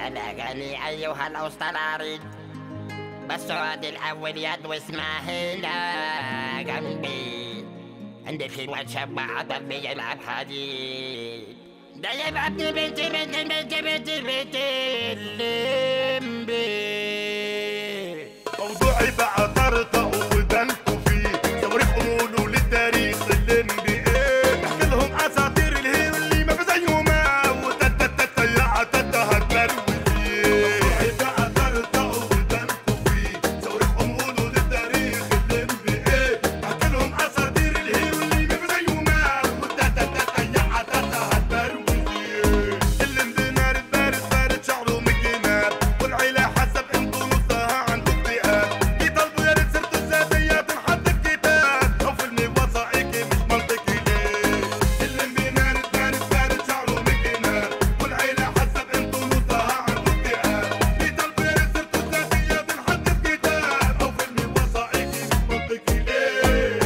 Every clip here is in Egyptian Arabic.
بلغني أيها الأسطراري بالسعود الأول يد واسمه هنا جنبي عندي في وجه بعض بيلعب حديد ده يبقى ابن بنتي بنتي بنتي بنتي بنتي الليمبي موضوعي بقى طرطق ودانكوا فيه صواريخ قولوا للتاريخ الليمبي ايه نحكي لهم اساطير الهيرو اللي ما في زيهما وتتتت يا تتا هتبروي موضوعي بقى طرطق ودانكوا فيه صواريخ قولوا للتاريخ الليمبي ايه نحكي لهم اساطير الهيرو اللي ما في زيهما وتتتت يا تتا هتبروي الليمبي نارد بارد بارد شعره مكينات والعيلة حسب انتو نصها عندكم اكتئاب يطلبوا يا ريت سيرته الذاتية تنحط في كتاب أو فيلم وثائقي مش منطقي ليه الليمبي نارد بارد بارد شعره مكينات والعيلة حسب انتو نصها عندكم اكتئاب يطلبوا يا ريت سيرته الذاتية تنحط في كتاب أو فيلم وثائقي مش منطقي ليه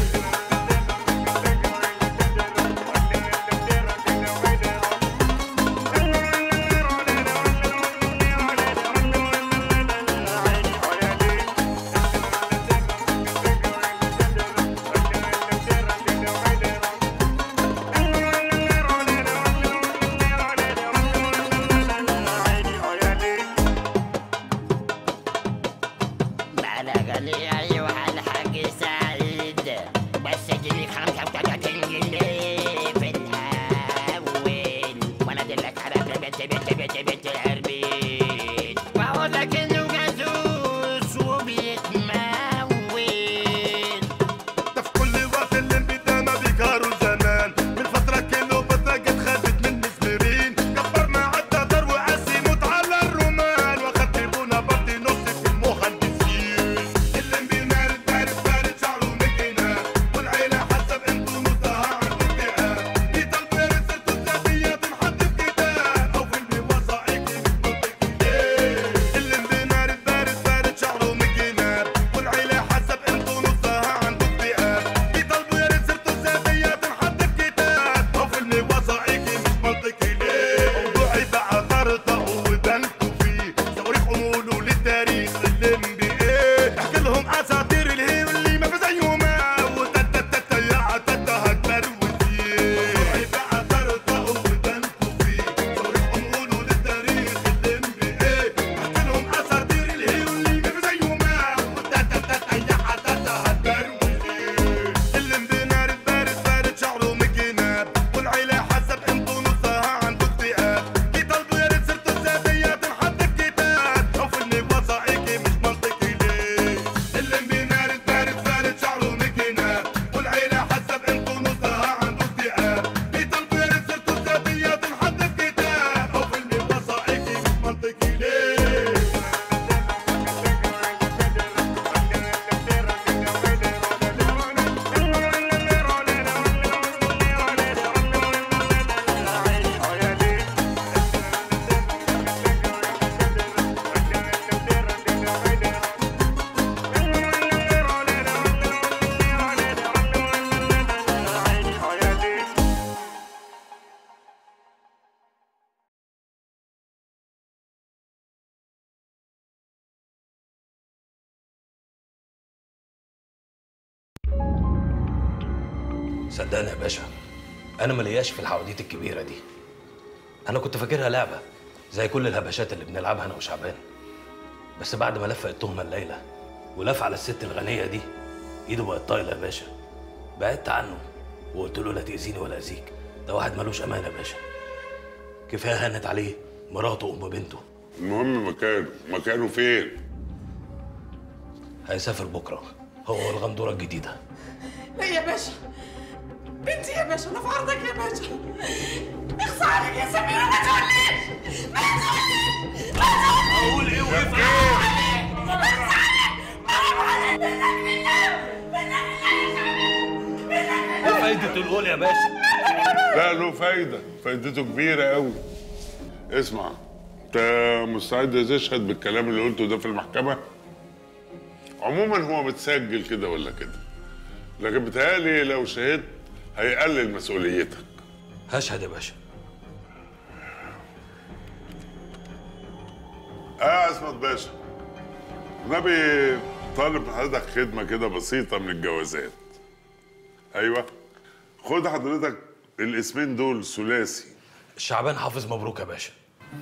بلغني أيها الحاج سعيد بس اديني 35 جنيه في الأول وأنا أدلك على بنت بنت بنت بنت العربيد وأقول لك إنه جاسوس وبيتمول ده في كل وقت الليمبي ده ما بيجاروا زمان من فترة كيلو بطاقة خدت من مسمرين كبرنا عدى دار وقسمت على الرومان واخدت بونا بطي نص في المهندسين الليمبي نارد بارد بارد شعره مكينة والعيلة حسب انتو نصها عنده اكتئاب يطلبوا يا ريت سيرته الذاتية تنحط في كتاب أو فيلم وثائقي مش منطقي ليه الليمبي نارد بارد بارد شعره مكينة والعيلة حسب انتو نصها عنده اكتئاب يطلبوا يا ريت سيرته الذاتية تنحط في كتاب أو فيلم وثائقي مش منطقي ليه موضوعي بقى طرطق ودانكوا فيه صواريخ قولوا للتاريخ الليمبي ايه احكي لهم اساطير الهيرو اللي ما في زيهما وتتتت يا تتا هتبروي موضوعي بقى طرطق ودانكوا فيه صواريخ قولوا للتاريخ الليمبي ايه احكي لهم اساطير الهيرو اللي ما في زيهما وتتتت يا تتا هتبروي الليمبي نارد بارد بارد شعره مكينات والعيلة حسب انتو نصها عنده اكتئاب يطلبوا يا ريت سيرته الذاتية تنحط في كتاب أو فيلم وثائقي مش منطقي ليه الليمبي نارد بارد بارد شعره مكينات والعيلة حسب انتو نصها عنده اكتئاب يطلبوا يا ريت سيرته الذاتية تنحط في كتاب أو فيلم وثائقي مش منطقي ليه صدقني يا باشا انا ملياش في الحواديت الكبيره دي انا كنت فاكرها لعبه زي كل الهبشات اللي بنلعبها انا وشعبان بس بعد ما لف التهمه الليله ولف على الست الغنيه دي ايده بقت طايله يا باشا بعدت عنه وقلت له لا تاذيني ولا اذيك ده واحد ملوش امان يا باشا كفايه هانت عليه مراته وام بنته المهم مكانه مكانه فين هيسافر بكره هو والغندوره الجديده لا يا باشا بنتي يا باشا انا في عرضك يا باشا اخصى عليك يا سميرة ما تقوليش ما تقوليش ما تقوليش اقول ايه وقف اخصى عليك حرام عليك منك لله منك لله يا سميرة ايه فايده القول يا باشا لا له فايدة فايدته كبيرة قوي اسمع انت مستعد تشهد بالكلام اللي قلته ده في المحكمة عموما هو متسجل كده ولا كده لكن بتهيألي لو شهدت هيقلل مسؤوليتك هشهد يا باشا اه يا اسمت باشا نبي طالب من حضرتك خدمه كده بسيطه من الجوازات ايوه خد حضرتك الاسمين دول ثلاثي شعبان حافظ مبروك يا باشا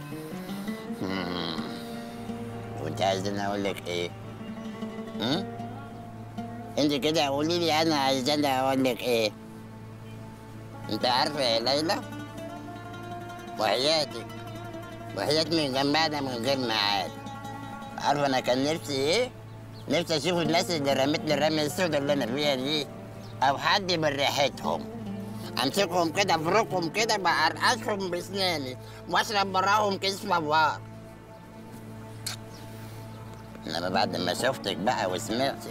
وانت عايزني اقول لك ايه؟ هم؟ انت كده قولي لي انا عايزاني اقول لك ايه؟ انت عارفه يا ليلى؟ وحياتك وحياتي من جنبنا من غير ميعاد عارفه انا كان نفسي ايه؟ نفسي اشوف الناس اللي رمتني الرمية السوداء اللي انا فيها دي او حد من ريحتهم امسكهم كده افركهم كده بعرقشهم باسناني واشرب براهم كيس فوار انما بعد ما شفتك بقى وسمعتك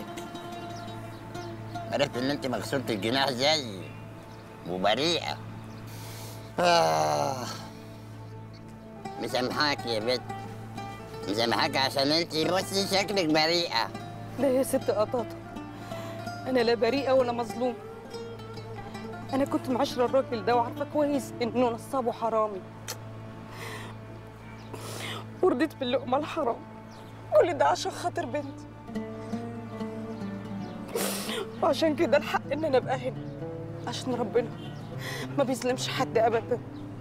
عرفت ان انت مكسورة الجناح زيي وبريئة آه. مسامحاك يا بت مسامحاك عشان انت بصي شكلك بريئة لا يا ست قطاطة أنا لا بريئة ولا مظلوم أنا كنت معاشرة الراجل ده وعارفة كويس إنه نصاب وحرامي ورضيت باللقمة الحرام كل ده عشان خاطر بنتي وعشان كده الحق إن أنا أبقى هنا عشان ربنا ما بيظلمش حد أبدا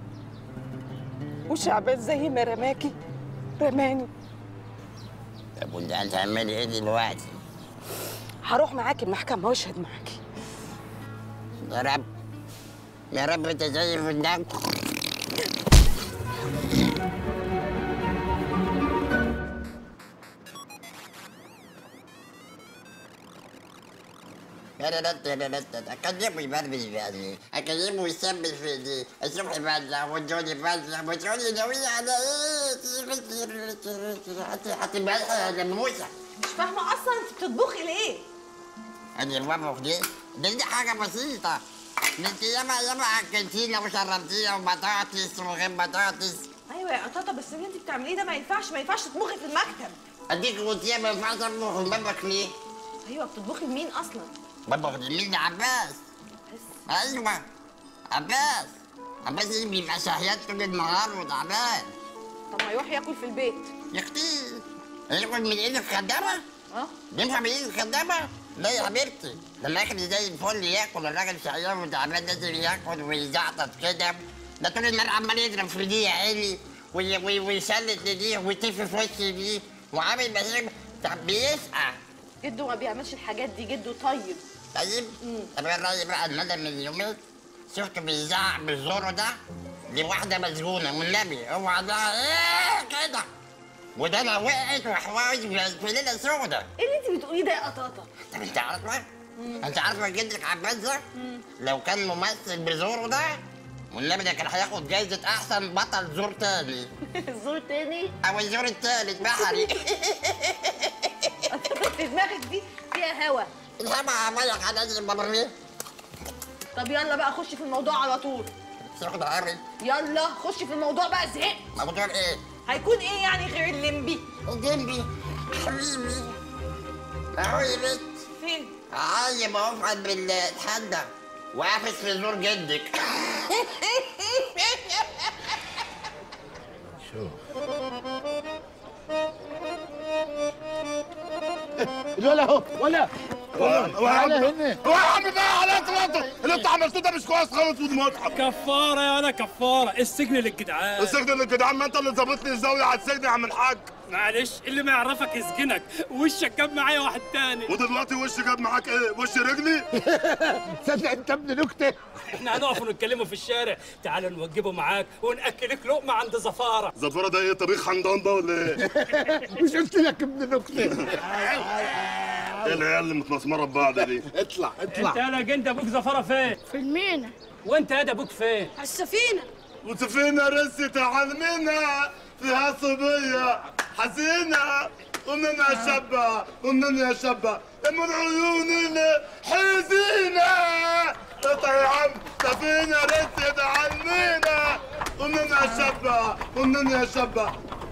وشعبان زي ما رماكي رماني طب وانت هتعملي ايه دلوقتي؟ هروح معاكي المحكمة واشهد معاكي يا رب يا رب انت شايف الدم اكلمه يبربش يعني اكلمه يسبل في دي الصبح يبلع والجون يبلع وتقولي ناوية على ايه هتبقى يا موسى مش فاهمه اصلا انت بتطبخي ليه أنا بطبخ دي دي, دي حاجة بسيطة انت ياما ياما اكلتينا وشربتينا وبطاطس وغير بطاطس ايوه يا قطاطه بس اللي انت بتعمليه ده ما ينفعش ما ينفعش تطبخي في المكتب اديك قلت يا ما ينفعش اطبخ بطبخ ليه؟ ايوه بتطبخي لمين اصلا بطبخ لمين عباس ايوه عباس عباس اللي بيبقى شهيات طول النهار وتعبان طب ما يروح ياكل في البيت يا اختي ياكل من ايد الخدامة؟ اه ينفع من ايد الخدامة؟ لا يا حبيبتي لما ياكل زي الفل ياكل الراجل شقيان وتعبان لازم ياكل ويزعطط كده ده طول النهار عمال يضرب في دي يا عيني وي- وي- ويسلط لدي ويتف في وش دي وعامل مشاكل طب بيسقع جده ما بيعملش الحاجات دي جده طيب طيب طب ايه الراي بقى المدى من يومين شفت بيزعق بالزور ده لواحدة مسجونة والنبي اوعى ده ايه كده وده انا وقعت وحواوش في ليلة سودة ايه اللي انت بتقوليه ده يا قطاطه طب انت عارفه؟ انت عارفه جدك عباس ده؟ لو كان ممثل بزوره ده والنبي ده كان هياخد جايزة أحسن بطل زور تاني زور تاني أو الزور التالت بحري في دماغك دي فيها هوا الهبع عمالك على البابرميل طب يلا بقى خش في الموضوع على طول سياخد عامل يلا خش في الموضوع بقى زهقت موضوع ايه؟ هيكون ايه يعني غير الليمبي جنبي حبيبي اهو يا بنت فين عايم اهو في قلب الحدة وقافز في زور جدك ولا هو ولا تعالى هنا هو يا عم بقى على اطلاقه اللي انت عملته ده مش كويس خالص ودي مضحك كفاره يا انا كفاره السجن للجدعان السجن اللي كده عم انت اللي ظابطني الزاويه على السجن يا عم الحاج معلش اللي ما يعرفك يسجنك وشك جاب معايا واحد تاني ودلوقتي وش جاب معاك ايه وش رجلي تصدق انت ابن نكته احنا هنقف ونتكلموا في الشارع تعال نوجبه معاك وناكلك لقمه عند زفاره زفاره ده ايه طبيخ حمضان ده ولا ايه مش قلت لك ابن نكته ايه العيال اللي متمسمره ببعض دي اطلع انت اطلع يا جند ابوك زفاره فين في المينا وانت يا ابوك فين على السفينة وسفينه رست علمنا فيها صبيه حزينه ومنها شابه ومنها شابه من عيون الحزينه اطلع يا عم سفينه رست علمنا ومنها شابه ومنها شابه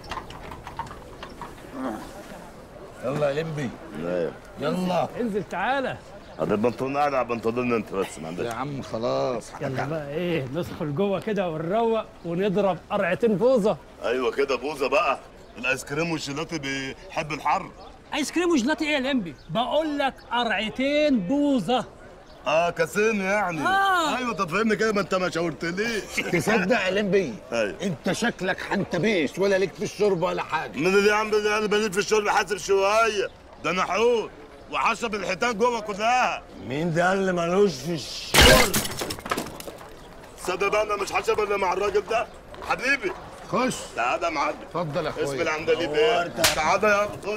يلا يا لمبي يلا انزل تعالى هذا البنطلون قاعد على بنطلون انت بس ما عندكش يا عم خلاص يلا بقى ايه ندخل جوه كده ونروق ونضرب قرعتين بوظه ايوه كده بوزه بقى الايس كريم والشيلاتي بيحب الحر ايس كريم وجلاتي ايه يا لمبي بقول لك قرعتين بوظه اه كاسين يعني آه. ايوه طب فهمني كده ما انت ما شاورتليش تصدق يا لمبي ايوه انت شكلك حنتبيش ولا ليك في الشرب ولا حاجه من اللي عم اللي انا بنيت في الشرب حاسب شويه ده انا حوت وحشب الحيتان جوه كلها مين ده اللي ملوش في الشرب صدق بقى انا مش حشب الا مع الراجل ده حبيبي خش تعالى يا معلم اتفضل يا اسم اخويا العندليب ايه تعالى يا خش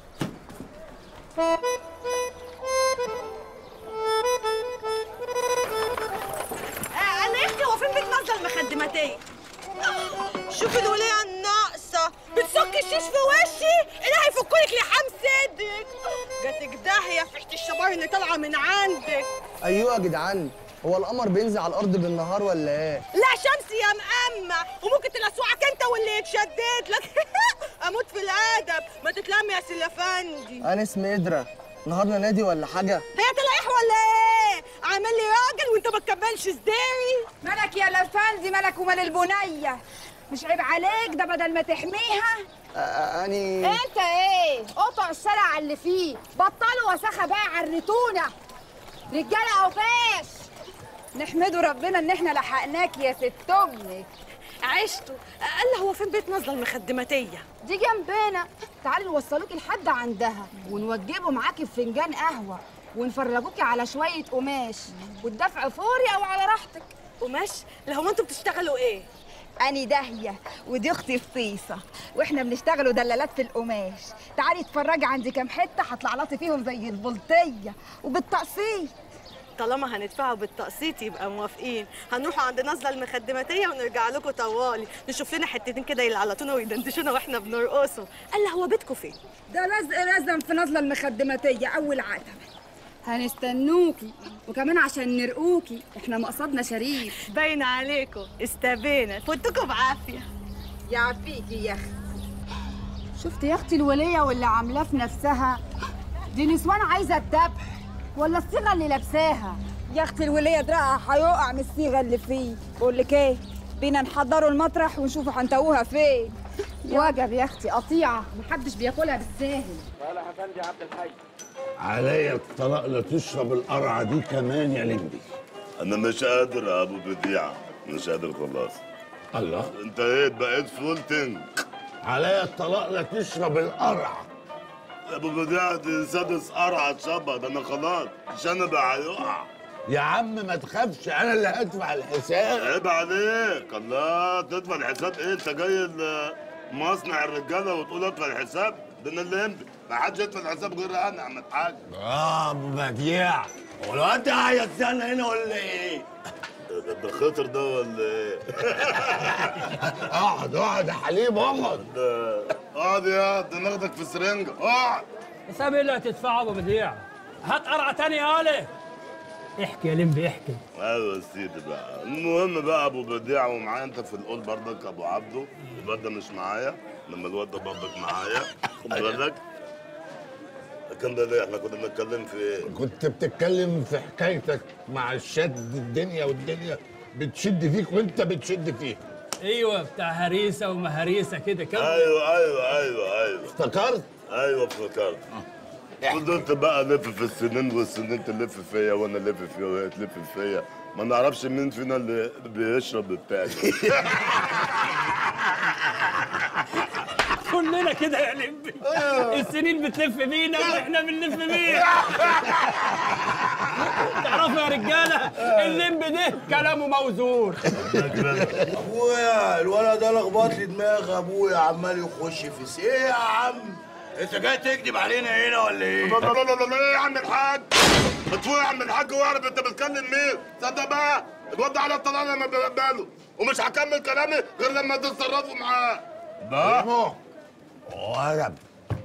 انا يا اختي هو فين بتنزل المخدماتيه شوفي الولية الناقصة بتسك الشيش في وشي إلهي يفكلك لحام صدرك جاتك داهية في ريحة الشبار اللي طالعة من عندك ايوه يا جدعان هو القمر بينزل على الارض بالنهار ولا ايه لا شمس يا مأمة وممكن تلسوعك انت واللي يتشدد لك اموت في الادب ما تتلم يا سلافندي انا اسمي ادرا نهارنا نادي ولا حاجه هي تلاقيح ولا ايه عامل لي راجل وانت ما تكملش صداري مالك يا لفندي مالك ومال البنية مش عيب عليك ده بدل ما تحميها آه، اني انت ايه قطع الشارع على اللي فيه بطلوا وسخه بقى عرتونا رجاله اوفاش نحمدوا ربنا ان احنا لحقناك يا ست امك عشته قال هو فين بيت نازله المخدماتيه دي جنبنا تعالي نوصلوكي لحد عندها ونوجبوا معاكي بفنجان قهوه ونفرجوكي على شويه قماش والدفع فوري او على راحتك قماش لا هو انتوا بتشتغلوا ايه أني داهية ودي أختي فطيسة وإحنا بنشتغلوا دلالات في القماش تعالي اتفرجي عندي كام حتة هطلعلطي فيهم زي البلطية وبالتقسيط طالما هندفعوا بالتقسيط يبقى موافقين هنروحوا عند نازله المخدماتيه ونرجع لكم طوالي نشوف لنا حتتين كده يلعلطونا ويدندشونا واحنا بنرقصوا قال لها هو بيتكم فين ده لزق لازم في نازلة المخدماتية أول عتبة هنستنوكي وكمان عشان نرقوكي احنا مقصدنا شريف باين عليكم استبينا فوتكم بعافيه يعافيكي يا اختي شفت يا اختي الوليه واللي عاملاه في نفسها دي نسوان عايزه الذبح ولا الصيغه اللي لابساها يا اختي الوليه دراعها هيقع من الصيغه اللي فيه بقول لك ايه بينا نحضروا المطرح ونشوفوا هنتوهها فين وجب يا اختي قطيعه محدش بياكلها بالساهل عليا الطلاق لا تشرب القرعه دي كمان يا لمبي انا مش قادر يا ابو بديعه مش قادر خلاص الله انت ايه بقيت فول تنك عليا الطلاق لا تشرب القرعه يا ابو بديعه دي سادس قرعه شبه ده انا خلاص شنب هيقع يا عم ما تخافش انا اللي هدفع الحساب عيب عليك الله تدفع الحساب ايه انت جاي ال- مصنع الرجاله وتقول ادفع الحساب ده انا اللي يمضي ما حدش يدفع الحساب غير انا يا عم الحاج اه ابو بديع هو الواد ده هيستنى هنا ولا ايه؟ ده ده خطر ده ولا ايه؟ اقعد اقعد يا حليم اقعد ده- اقعد يا ده ناخدك في سرنجه اقعد حساب ايه اللي هتدفعه ابو بديع هات قرعه تانية يا علي احكي يا لمبي احكي ايوه يا سيدي بقى المهم بقى ابو بديع ومعايا انت في القول برضك ابو عبده الواد ده مش معايا لما الواد ده برضك معايا خد بالك كان ده ليه احنا كنا بنتكلم في ايه؟ كنت بتتكلم في حكايتك مع الشد الدنيا والدنيا بتشد فيك وانت بتشد فيها ايوه بتاع هريسه ومهريسه كده كم ايوه ايوه ايوه ايوه افتكرت؟ ايوه افتكرت فضلت بقى الف في السنين والسنين تلف فيا وانا الف فيها وهي تلف فيا ما نعرفش مين فينا اللي بيشرب التاني كلنا كده يا لمبي السنين بتلف بينا واحنا بنلف بيها تعرفوا يا رجاله اللمبي ده كلامه موزون ابويا الولد ده لخبط لي دماغ ابويا عمال يخش في سي ايه يا عم انت جاي تكذب علينا هنا ولا ايه؟ لا لا لا لا لا يا عم الحاج اتفوق يا عم الحاج واعرف انت بتكلم مين تصدق بقى الواد على الطلاق لما بقبله ومش هكمل كلامي غير لما تتصرفوا معاه بقى ورب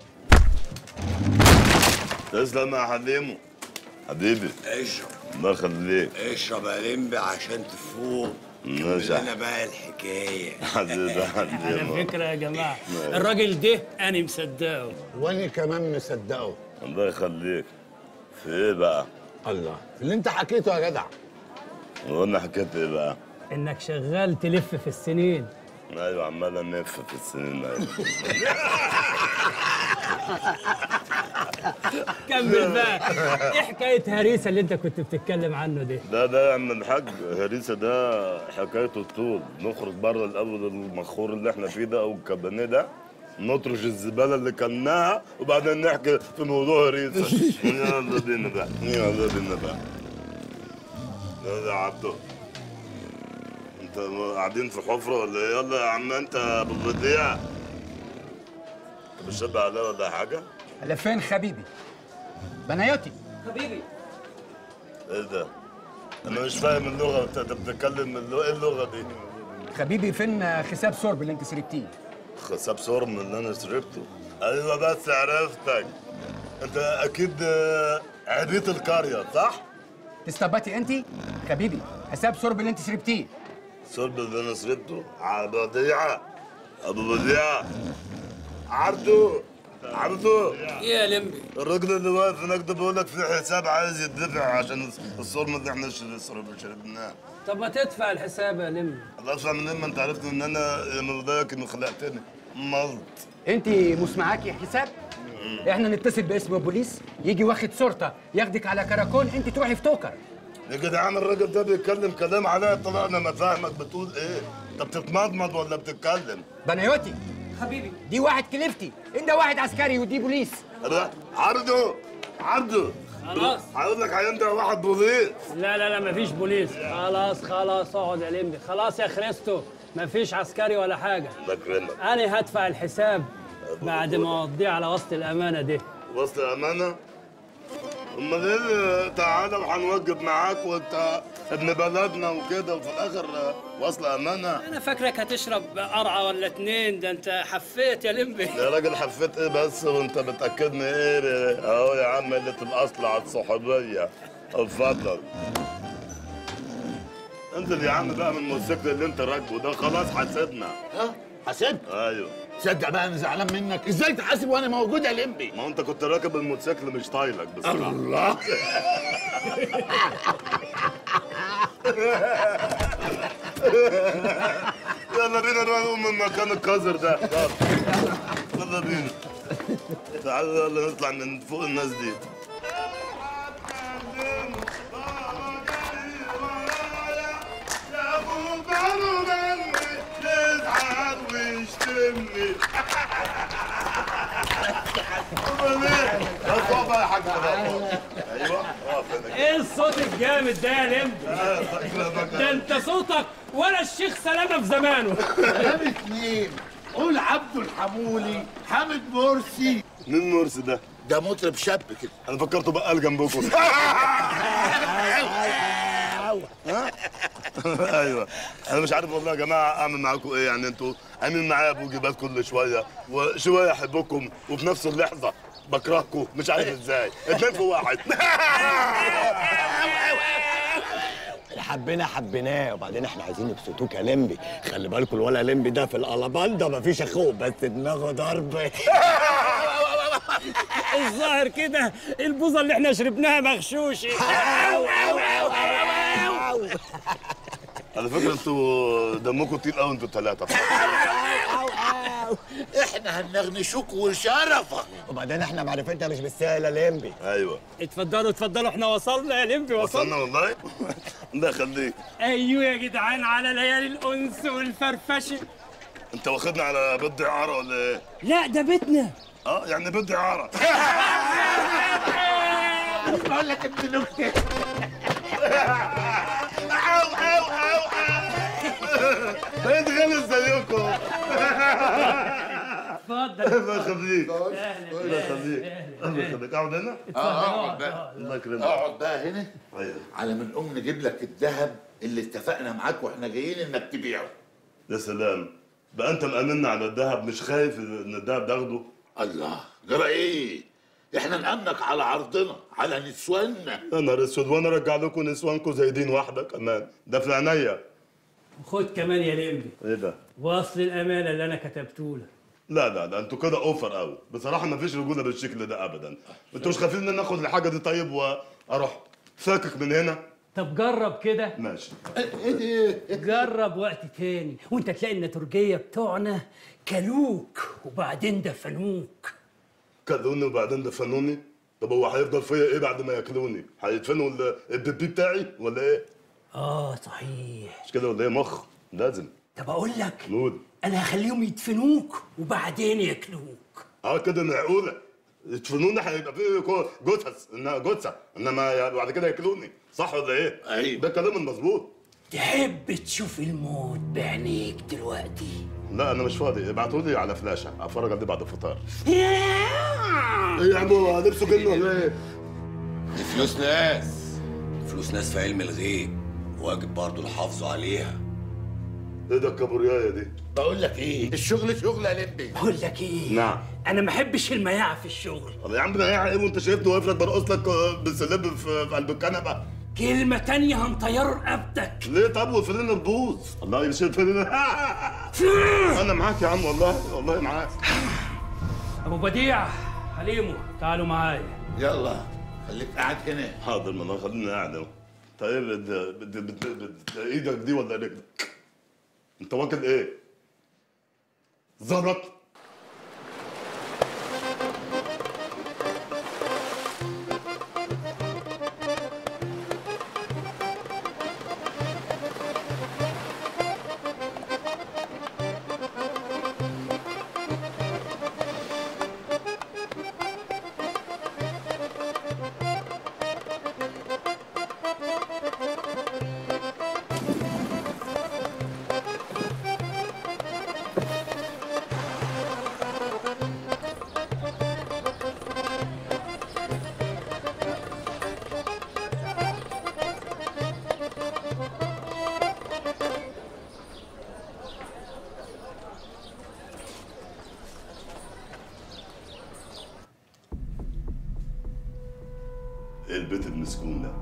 تسلم يا حليمو حبيبي اشرب الله يخليك اشرب يا لمبي عشان تفوق ماشي لنا بقى الحكايه حبيبي على حليمو فكره يا جماعه الراجل ده انا مصدقه وانا كمان مصدقه الله يخليك في ايه بقى؟ الله اللي انت حكيته يا جدع قلنا حكيت ايه بقى؟ انك شغال تلف في السنين ايوه عمال نلف في السنين ايوه كمل بقى ايه حكايه هريسه اللي انت كنت بتتكلم عنه دي ده ده يا عم الحاج هريسه ده حكايته الطول نخرج بره الاول المخور اللي احنا فيه ده او الكابانيه ده نطرش الزباله اللي كلناها وبعدين نحكي في موضوع هريسه يلا بينا بقى يلا بينا بقى يلا يا عبدو انت قاعدين في حفره ولا ايه يلا يا عم انت يا ابو بديع انت بتشبه عليا ولا حاجه على فين حبيبي بناياتي حبيبي ايه ده انا مش فاهم اللغه انت أنت بتتكلم اللغه ايه اللغه دي حبيبي فين حساب سورب اللي انت سرقتيه حساب صورم اللي انا شربته ايوه بس عرفتك انت اكيد آه، عبيط القريه صح؟ تستباتي انت حبيبي حساب سورب اللي انت شربتيه صلب اللي انا شربته ابو بديعه ابو بديعه عبدو عبدو يا لمبي الراجل اللي واقف هناك ده بيقول لك في حساب عايز يدفع عشان الصرم اللي احنا شرب- شربناه طب ما تدفع الحساب يا لمبي الله ادفع منين ما انت عرفت ان انا مرضاك ان خلقتني ملط انت مش معاكي حساب احنا نتصل باسم البوليس يجي واخد صورته ياخدك على كراكون انت تروحي في توكر يا جدعان الراجل ده بيتكلم كلام عليا طلع انا ما فاهمك بتقول ايه انت بتتمضمض ولا بتتكلم بنايوتي حبيبي دي واحد كليفتي انت واحد عسكري ودي بوليس لا، عرضه عرضه خلاص. هقول لك هينده واحد بوليس لا لا لا مفيش بوليس خلاص خلاص اقعد يا لمبي خلاص يا خريستو مفيش عسكري ولا حاجه الله يكرمك انا هدفع الحساب بعد ما اوديه على وسط الامانه دي وسط امانه امال ايه تعالى وهنوجب معاك وانت ابن بلدنا وكده وفي الاخر وصل امانه انا فاكرك هتشرب قرعه ولا اتنين ده انت حفيت يا لمبي يا راجل حفيت ايه بس وانت بتاكدني ايه اهو يا عم اللي الاصل على الصحوبيه اتفضل انزل يا عم بقى من الموتوسيكل اللي انت راكبه ده خلاص حاسبنا ها حاسب ايوه صدق بقى انا زعلان منك ازاي تحاسب وانا موجود يا لمبي ما هو انت كنت راكب الموتوسيكل مش طايلك بصراحه الله يلا بينا نقوم من مكان القذر ده يلا يلا بينا تعالوا يلا نطلع من فوق الناس دي يا حاج ايوه اقف هنا ايه الصوت الجامد ده يا لمبي ده انت صوتك ولا الشيخ سلامه في زمانه كلام اتنين قول عبده الحمولي حامد مرسي مين مرسي ده؟ ده مطرب شاب كده انا فكرته بقال جنبكم ايوه انا مش عارف والله يا جماعه اعمل معاكم ايه يعني انتوا عاملين معايا بوجبات كل شويه وشويه احبكم وفي نفس اللحظه بكرهكم مش عارف ازاي اتنين في واحد حبينا حبيناه وبعدين احنا عايزين نبسطوك يا لمبي خلي بالكم الولا لمبي ده في القلبان ده مفيش اخوه بس دماغه ضرب الظاهر كده البوظه اللي احنا شربناها مغشوشه على فكره انتوا دمكم تقيل قوي انتوا الثلاثه احنا هنغنشوك وشرفك وبعدين احنا معرفتنا مش بالسهل يا لمبي ايوه اتفضلوا اتفضلوا احنا وصلنا يا لمبي وصلنا وصلنا والله الله يخليك ايوه يا جدعان على ليالي الانس والفرفشه انت واخدنا على بيت عاره ولا ايه؟ لا ده بيتنا اه يعني بيت عاره بقول لك ابن نكته او او او بقيت غلس زيكم اتفضل الله يخليك الله يخليك الله يخليك اقعد هنا اه اقعد بقى الله يكرمك اقعد بقى هنا ايوه على ما نقوم نجيب لك الذهب اللي اتفقنا معاك واحنا جايين انك تبيعه يا سلام بقى انت مأمنا على الذهب مش خايف ان الذهب تاخده الله جرى ايه احنا نأمنك على عرضنا على نسواننا يا نهار اسود وانا ارجع لكم نسوانكم زي دين واحده كمان ده في عينيا خد كمان يا لمبي ايه ده؟ واصل الامانه اللي انا كتبته لك لا لا لا انتوا كده اوفر قوي بصراحه ما فيش رجوله بالشكل ده ابدا انتوا مش خايفين ان أنا اخد الحاجه دي طيب واروح فاكك من هنا طب جرب كده ماشي جرب وقت تاني وانت تلاقي النتورجيه بتوعنا كلوك وبعدين دفنوك كلوني وبعدين دفنوني طب هو هيفضل فيا ايه بعد ما ياكلوني هيدفنوا ال- البيبي بتاعي ولا ايه اه صحيح مش كده ولا ايه مخ لازم طب اقول لك نقول انا هخليهم يدفنوك وبعدين ياكلوك اه كده معقوله يدفنوني هيبقى في كو- جثث انها جثه انما يعني بعد كده ياكلوني صح ولا ايه؟ ايوه ده كلام المظبوط تحب تشوف الموت بعينيك دلوقتي لا انا مش فاضي ابعتوا لي على فلاشه اتفرج عليه بعد الفطار ايه يا عم هو لبسه جن ولا ايه؟ دي فلوس ناس فلوس ناس في علم الغيب واجب برضه الحافظ عليها ايه ده الكابوريايه دي؟ بقول لك ايه الشغل شغل يا لمبي بقول لك ايه نعم انا ما احبش المياعة في الشغل طب يا عم ده ايه وانت شايفني واقف لك برقص لك بالسلاب في في قلب الكنبه كلمة تانية هنطيره رقبتك ليه طب والفرينة تبوظ الله يمشي الفرينة انا معاك يا عم والله والله معاك ابو بديع حليمو تعالوا معايا يلا خليك قاعد هنا حاضر ما انا خليني قاعد اهو طيب بد- بد- بد- بد- ايدك دي ولا رجلك؟ انت واكل ايه؟ زلط ايه البيت المسكون ده؟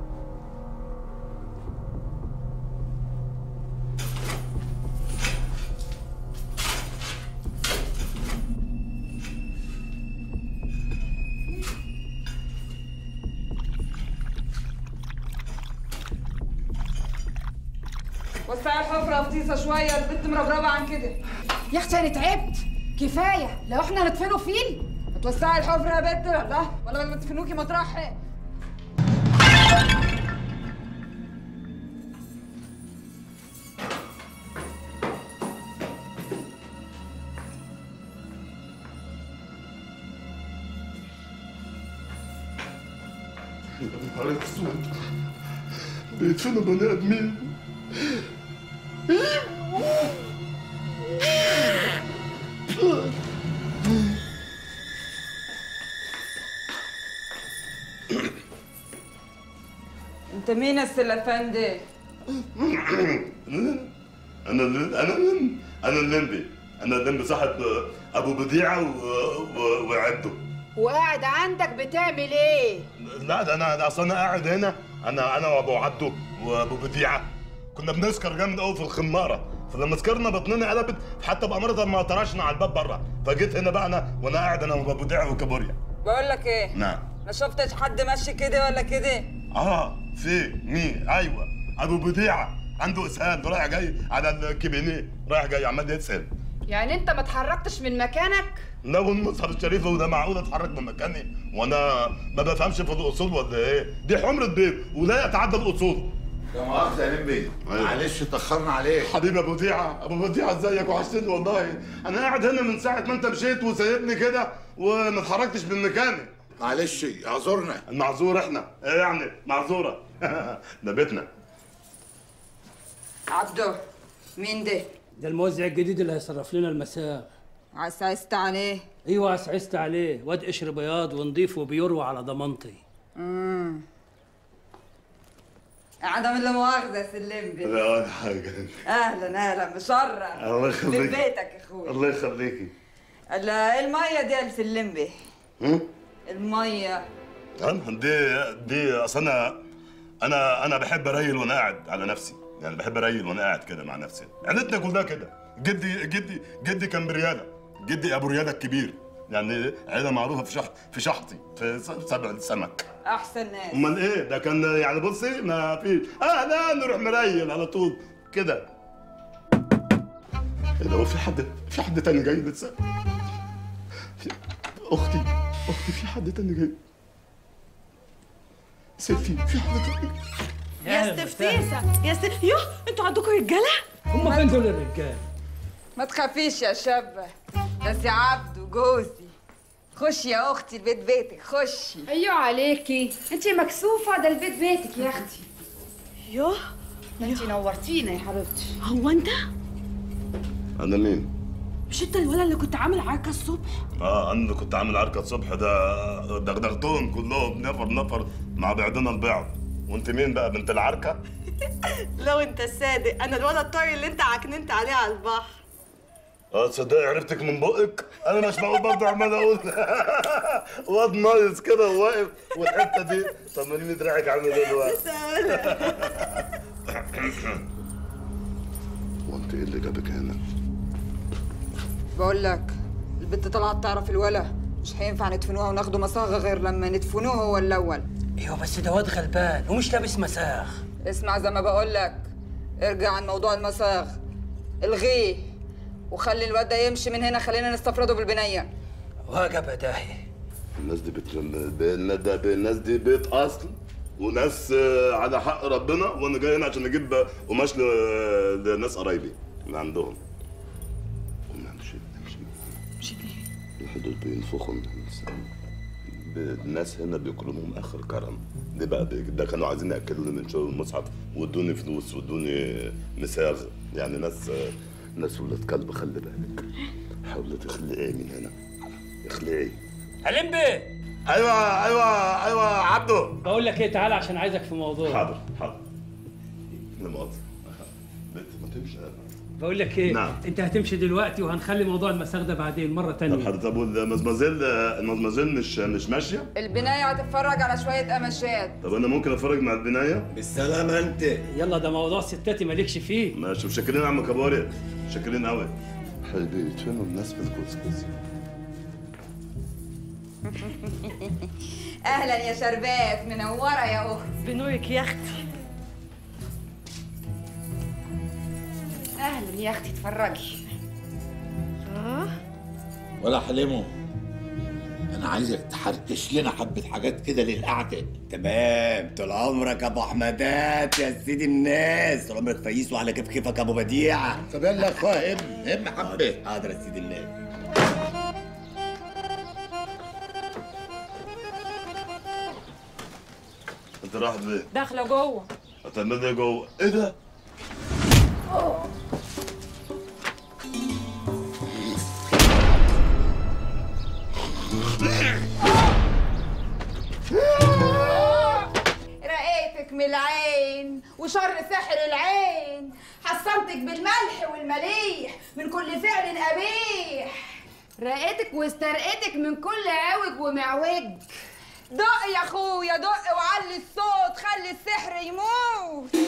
وسعي الحفرة غطيسة شوية البنت مربربة عن كده يا اختي انا تعبت كفايه لو احنا ندفنه فيل هتوسعي الحفرة يا بنت لا ولا لما تفنوكي مطرح يا نهار اسود بيدفنوا بني ادمين انت مين السلفان ده؟ انا اللي انا اللي انا الليمبي انا الليمبي صاحب ابو بديعه و- و- وعبده وقاعد عندك بتعمل ايه لا ده انا ده اصل انا قاعد هنا انا انا وابو عبده وابو بديعه كنا بنسكر جامد قوي في الخماره فلما سكرنا بطننا قلبت حتى بأمرة ما طرشنا على الباب بره فجيت هنا بقى انا وانا قاعد انا وابو بديعه وكابوريا بقول لك ايه؟ نعم ما شفتش حد ماشي كده ولا كده؟ اه في مين ايوه ابو بديعه عنده اسهال رايح جاي على الكابينيه رايح جاي عمال يسهل يعني انت ما اتحركتش من مكانك لو المصحف الشريف وده معقول اتحرك من مكاني وانا ما بفهمش في الاصول ولا ايه دي حمرة بيض ولا يتعدى الاصول لا مؤاخذة يا لمبي معلش اتأخرنا عليك حبيبي ابو وديعه ابو وديعه ازيك وحشتني والله انا قاعد هنا من ساعه ما انت مشيت وسايبني كده وما اتحركتش من مكاني معلش اعذرنا المعذور احنا ايه يعني معذوره ده بيتنا عبده مين ده؟ ده الموزع الجديد اللي هيصرف لنا المساغ عسعست عليه ايوه عسعست عليه واد قشر بياض ونضيف وبيروى على ضمانتي امم عدم لا مؤاخذة يا سلمبي لا ولا حاجه اهلا اهلا مشرف الله يخليك. في بيتك يا اخويا الله يخليكي لا المية دي يا سلمبي هم؟ المية تمام دي دي اصل انا انا انا بحب اريل وانا قاعد على نفسي يعني بحب اريل وانا قاعد كده مع نفسي عيلتنا كلها كده جدي جدي جدي كان برياله جدي ابو رياله الكبير يعني عيله معروفه في شح في شحطي في س- سبع السمك احسن ناس امال ايه ده كان يعني بصي ما في اهلا نروح مريل على طول كده ايه ده هو في حد في حد تاني جاي لسه في اختي اختي في حد تاني جاي ستي في حد تاني يا استفتيسة يا ست يوه انتوا عندكم رجالة؟ هم فين دول الرجال؟ ما تخافيش يا شابة ده سي عبده جوزي خشي يا اختي البيت بيتك خشي ايوه عليكي انت مكسوفه ده البيت بيتك يا اختي يوه ده انت نورتينا يا حبيبتي هو انت انا مين؟ مش انت الولد اللي كنت عامل عركة الصبح؟ اه انا اللي كنت عامل عركه الصبح ده دغدغتهم كلهم نفر نفر مع بعضنا البعض وانت مين بقى بنت العركه؟ لو انت الصادق انا الولد الطري اللي انت عكننت عليه على البحر اه تصدقي عرفتك من بقك انا مش معقول برضه عمال اقول واد نايس كده وواقف والحته دي طمنيني دراعك عامل ايه دلوقتي وانت ايه اللي جابك هنا؟ بقول لك البنت طلعت تعرف الولا مش هينفع ندفنوها وناخدوا مصاغة غير لما ندفنوه هو الاول ايوه بس ده واد غلبان ومش لابس مساخ اسمع زي ما بقول لك ارجع عن موضوع المصاغ الغيه وخلي الواد ده يمشي من هنا خلينا نستفرده بالبنيه وجب داهي الناس دي بت... ب- ده ب- الناس دي بيت اصل وناس آه، على حق ربنا وانا جاي هنا عشان اجيب قماش ل- لناس قرايبي اللي عندهم قوم امشي امشي مش ليه؟ الحدود بينفخوا من الناس الناس هنا بيكرموهم اخر كرم دي بقى بي- ده كانوا عايزين ياكلوني من شغل المصحف وادوني فلوس وادوني مساغ يعني ناس ناس ولاد كلب خلي بالك حاولي تخلعي من هنا اخلعي حليم بيه ايوه ايوه ايوه عبده بقول لك ايه تعالى عشان عايزك في موضوع حاضر حاضر لا مؤاخذة بنت ما تمشي بقول لك ايه نعم. انت هتمشي دلوقتي وهنخلي موضوع المساغ ده بعدين مره طب تانية حضرتك طب والمزمازيل المزمازيل مش مش ماشيه البنايه هتتفرج على شويه قماشات طب انا ممكن اتفرج مع البنايه بالسلامة انت يلا ده موضوع ستاتي مالكش فيه ماشي وشاكرين يا عم كباري شاكرين قوي حبيبي فين الناس بالكسكس اهلا يا شربات منوره يا اختي بنورك يا اختي اهلا يا اختي اتفرجي اه ولا حليمو انا عايزك تحركش لنا حبه حاجات كده للقعده تمام طول عمرك ابو احمدات يا سيدي الناس طول عمرك فييس وعلى كيف كيفك ابو بديع طب يلا يا اخويا ام ام حبه حاضر يا سيدي الناس انت رايح فين؟ داخله جوه هتعمل ايه جوه؟ ايه ده؟ رقيتك من العين وشر سحر العين حصنتك بالملح والمليح من كل فعل قبيح رقيتك واسترقيتك من كل عوج ومعوج دق يا اخويا دق وعلي الصوت خلي السحر يموت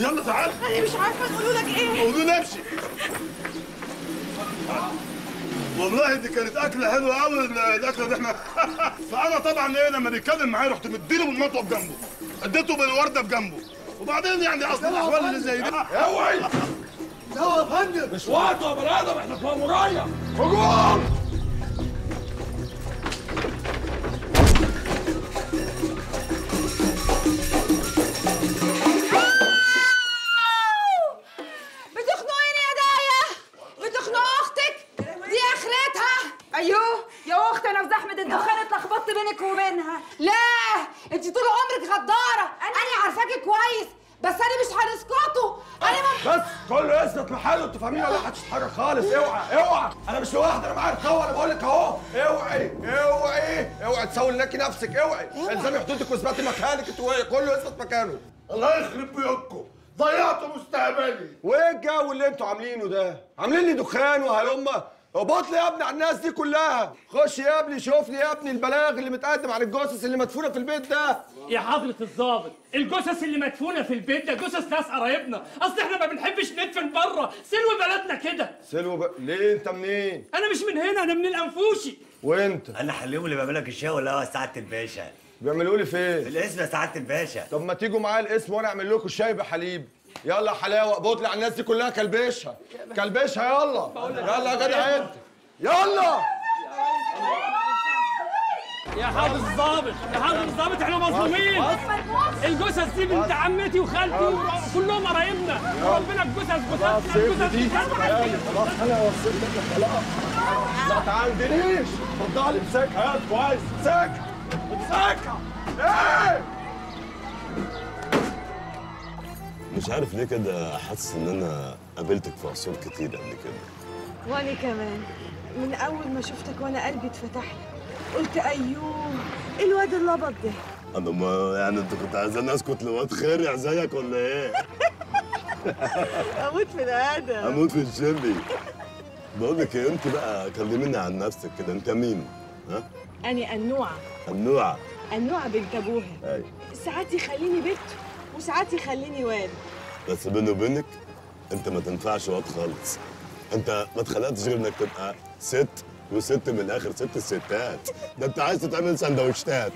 يلا تعال انا مش عارفه نقول لك ايه قولوا لي امشي والله دي كانت اكله حلوه قوي الاكله دي احنا فانا طبعا ايه لما بيتكلم معايا رحت مديله بالمطوه بجنبه اديته بالورده بجنبه وبعدين يعني اصل الاحوال اللي زي دي اوعي لا يا فندم مش وقته يا بني ادم احنا في ماموريه هجوم بتخنقيني يا دايا بتخنق اختك دي اخرتها ايوه يا اخت انا في زحمه الدخان اتلخبطت بينك وبينها لا انت طول عمرك غداره انا عارفاكي كويس بس انا مش هنسكتوا انا ما بس كله يثبت محله انتوا فاهمين ولا محدش يتحرك خالص اوعى اوعى انا مش لوحدي انا معايا القوه انا بقول لك اهو اوعي اوعي اوعي تسوي لك نفسك اوعي الزمي حدودك واثبتي مكانك انتوا وهي كله يثبت مكانه الله يخرب بيوتكم ضيعتوا مستقبلي وايه الجو اللي انتوا عاملينه ده؟ عاملين لي دخان وهلمه ابوط لي يا ابني على الناس دي كلها خش يا ابني شوف لي يا ابني البلاغ اللي متقدم عن الجثث اللي مدفونه في البيت ده يا حضرة الضابط الجثث اللي مدفونة في البيت ده جثث ناس قرايبنا اصل احنا ما بنحبش ندفن بره سلو بلدنا كده سلوى ب... ليه انت منين؟ انا مش من هنا انا من الانفوشي وانت؟ انا حليهم اللي بيعمل لك الشاي ولا هو سعاده الباشا بيعملوا لي فين؟ في الاسم يا سعاده الباشا طب ما تيجوا معايا الاسم وانا اعمل لكم شاي بحليب يلا يا حلاوه ابوط لي على الناس دي كلها كلبشها كلبشها يلا يلا يا جدع انت يلا يا حضرة الضابط يا حضرة الضابط احنا مظلومين الجثث دي بنت عمتي وخالتي كلهم قرايبنا ربنا الجثث خلاص جثث سيب دي الجثث تعالي خلاص انا وصلت لك خلاص ما تعندنيش اتفضلي امسكها يا كويس امسكها امسكها ايه مش عارف ليه كده حاسس ان انا قابلتك في عصور كتير قبل كده وانا كمان من اول ما شفتك وانا قلبي اتفتح لي قلت ايوه إيه الواد الابيض ده انا ما يعني انت كنت عايزاني اسكت لواد خرع زيك ولا ايه؟ اموت في الادم اموت في الشبي بقول لك ايه انت بقى كلميني عن نفسك كده انت مين؟ ها؟ اني النوعه النوع النوعه بنت ابوها ايوه ساعات يخليني بنت وساعات يخليني واد بس بيني وبينك انت ما تنفعش واد خالص انت ما اتخلقتش غير انك تبقى ست وست من الاخر ست الستات ده انت عايز تتعمل سندوتشات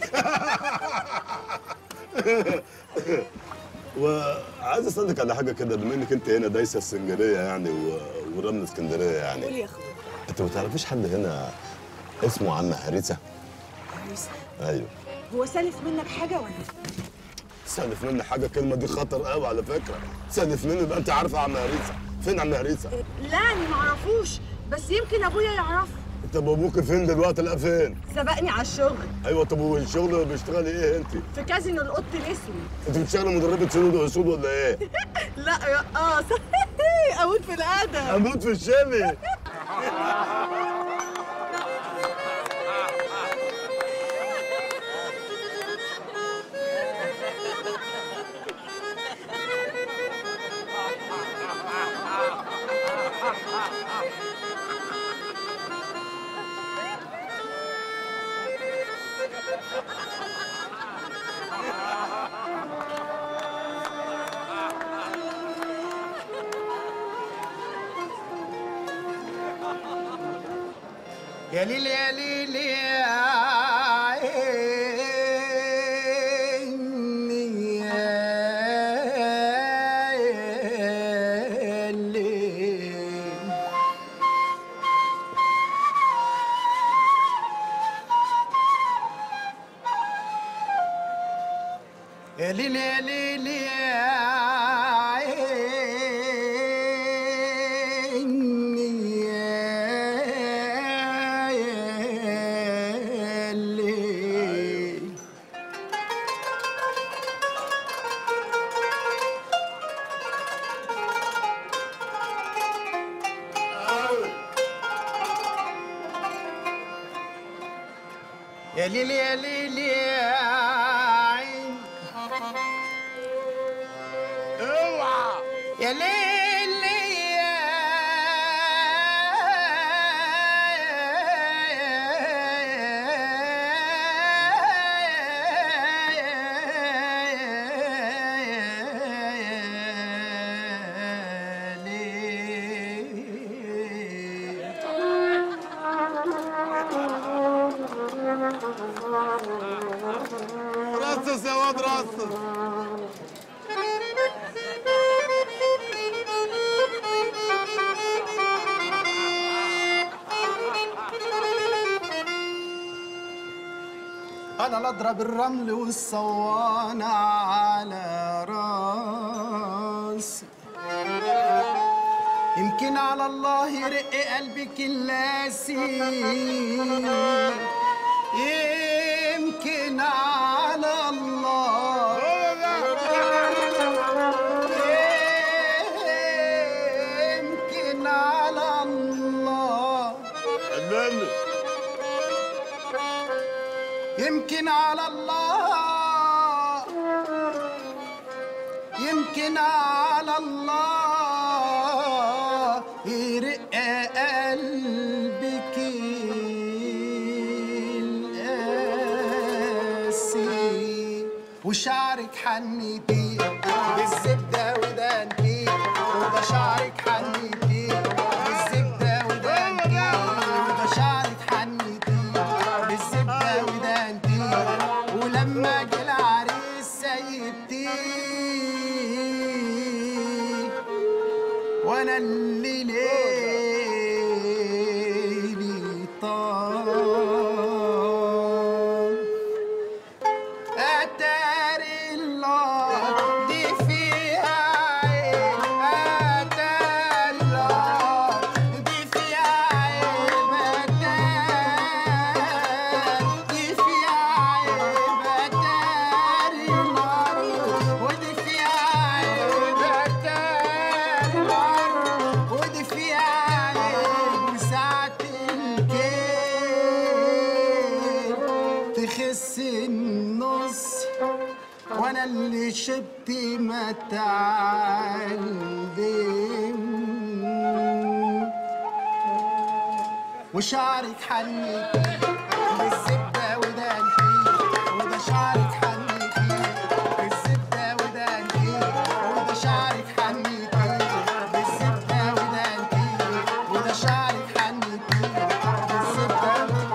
وعايز اسالك على حاجه كده بما انك انت هنا دايسه السنجريه يعني و... ورمل اسكندريه يعني قول يا اخويا انت ما تعرفيش حد هنا اسمه عم هريسه عريسة ايوه هو سالف منك حاجه ولا سالف مني حاجه الكلمه دي خطر قوي على فكره سالف مني يبقى انت عارفه عم هريسه فين عم هريسه لا انا ما اعرفوش بس يمكن ابويا يعرفه طب ابوك فين دلوقتي لا فين سبقني على الشغل ايوه طب والشغل بيشتغلي ايه انت في كازينو القط الاسود انت بتشتغلي مدربه سود واسود ولا ايه لا رقاصه اموت في الادب اموت في الشامي يا ليل يا ليل يا عيني يا ليل يا ليل يا ليل يا عيني يا ليل يا ليل يا ليل يا عين اوعى يا ليل يا رصص يا واد رصص انا لا اضرب الرمل والصوانة على راسي يمكن على الله يرق قلبك اللاسي يمكن على الله يمكن على الله يمكن على الله يمكن على الله يرق قلبك القاسي وشعرك حنيتي بالزبدة ودانتي وده شعرك حنيتي بالزبدة ودانتي وده شعرك حنيتي بالزبدة ودانتي ولما جه العريس سيبتي وانا اللي ليلي طال اتاري الله دي فيها عيب اتاري الله دي فيها عيب اتاري دي فيها عيب اتاري الله ودي فيها عيب اتاري الله ودي فيها عيب ساعة الكيل تخس النص وانا اللي شبت ما تعلم وشعرك حنيتي بالزبدة ودانتي وده شعرك حنيتي بالزبدة ودانتي وده شعرك حنيتي بالزبدة ودانتي وده شعرك حنيتي بالزبدة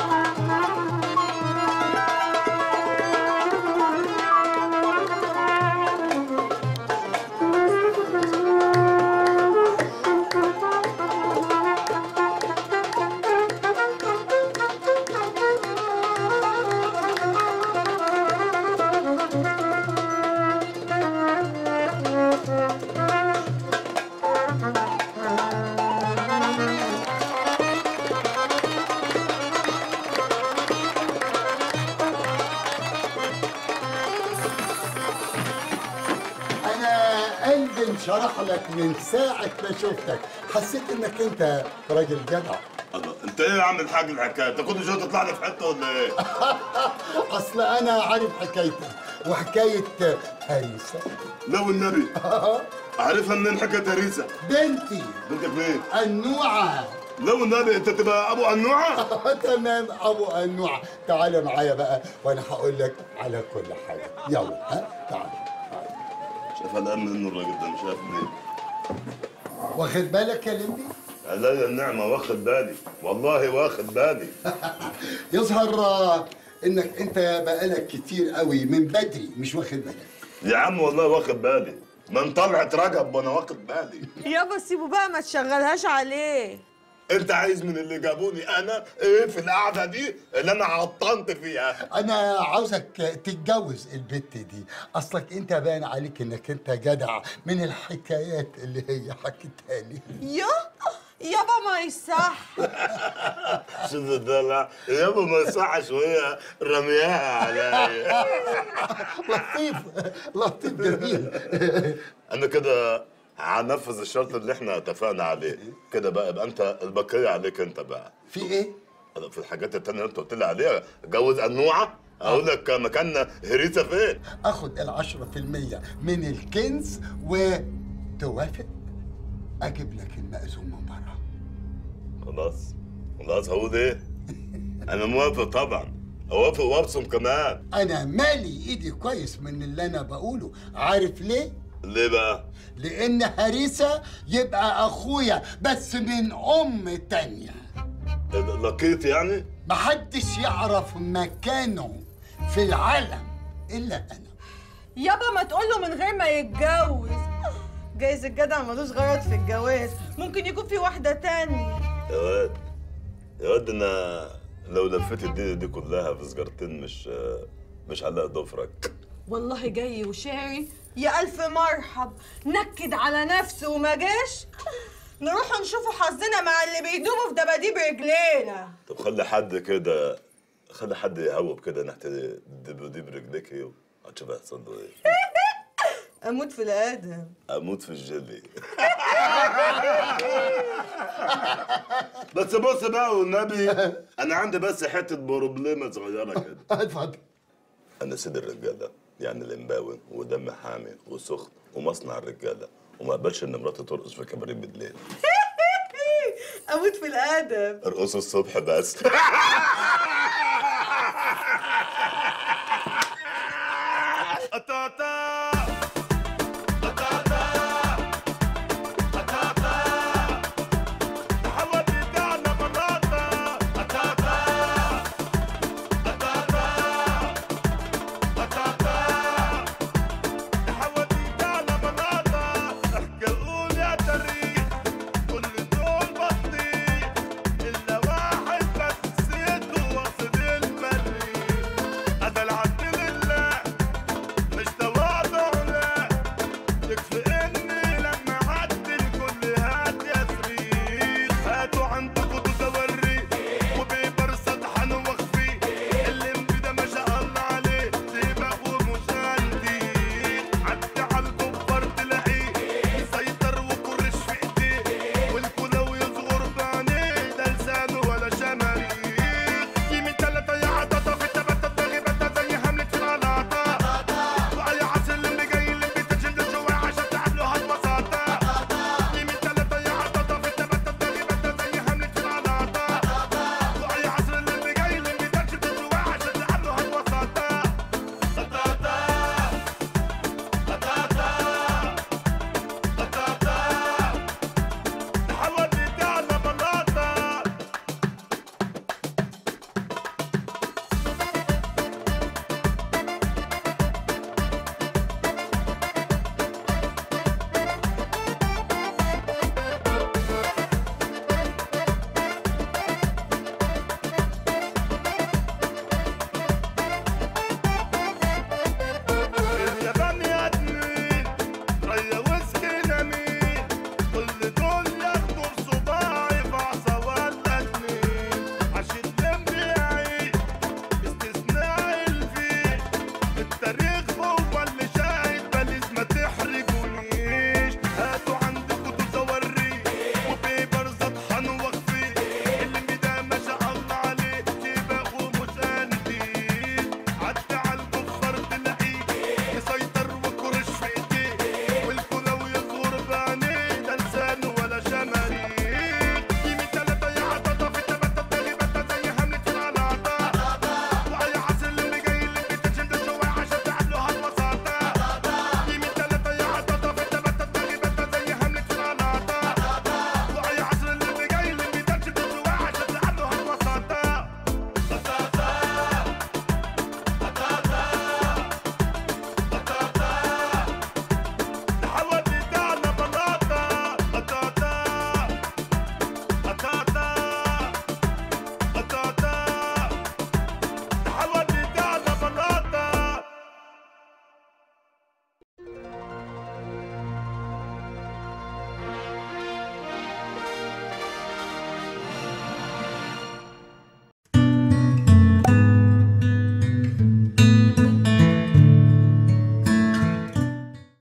انا قلبي انشرح لك من ساعه ما شفتك حسيت انك انت راجل جدع الله انت ايه يا عم الحاج الحكايه انت كل شويه تطلع لي في حته ولا ايه اصل انا عارف حكايتك وحكايه هريسه لو النبي عارفها منين حكايه هريسه بنتي بنتك مين النوعه لو النبي انت تبقى ابو النوعه تمام ابو النوعه تعالى معايا بقى وانا هقول لك على كل حاجه يلا ها تعالى شايف قلقان منه الراجل ده مش عارف ليه واخد بالك يا لمبي عليا النعمه واخد بالي والله واخد بالي يظهر آه، انك انت بقالك كتير قوي من بدري مش واخد بالك يا عم والله واخد بالي من طلعت رجب وانا واخد بالي يابا سيبه بقى ما تشغلهاش عليه انت عايز من اللي جابوني انا ايه في القعده دي اللي انا عطنت فيها انا عاوزك تتجوز البت دي اصلك انت باين عليك انك انت جدع من الحكايات اللي هي حكيتها لي يا يابا ما يصح شوف الدلع يابا ما يصحش وهي رمياها عليا لطيف لطيف جميل انا كده هنفذ الشرط اللي احنا اتفقنا عليه كده بقى يبقى انت البقيه عليك انت بقى في ايه؟ في الحاجات التانية اللي انت قلت لي عليها اتجوز النوعه اقول لك مكاننا هريسه فين اخد العشرة في المية من الكنز وتوافق اجيب لك المأذون من بره خلاص خلاص هقول ايه انا موافق طبعا اوافق وابصم كمان انا مالي ايدي كويس من اللي انا بقوله عارف ليه ليه بقى لان هريسة يبقى اخويا بس من ام تانية لقيت يعني محدش يعرف مكانه في العالم الا انا يابا ما تقوله من غير ما يتجوز جايز الجدع ملوش غرض في الجواز ممكن يكون في واحدة تانية يا واد يا واد انا لو لفيت الدنيا دي كلها في سجارتين مش مش هلاقي ضفرك والله جاي وشاري يا ألف مرحب نكد على نفسه وما جاش نروح نشوفوا حظنا مع اللي بيدوبوا في دباديب رجلينا طب خلي حد كده خلي حد يهوب كده ناحية الدباديب برجليك ايه هتشوف هيحصل له ايه أموت في الآدم اموت في الجلي بس بص بقى والنبي انا عندي بس حته بروبليمه صغيره كده اتفضل انا سيد الرجاله يعني الامباوي ودم حامي وسخن ومصنع الرجاله وما اقبلش ان مراتي ترقص في كباريه بالليل أموت في الآدم ارقصوا الصبح بس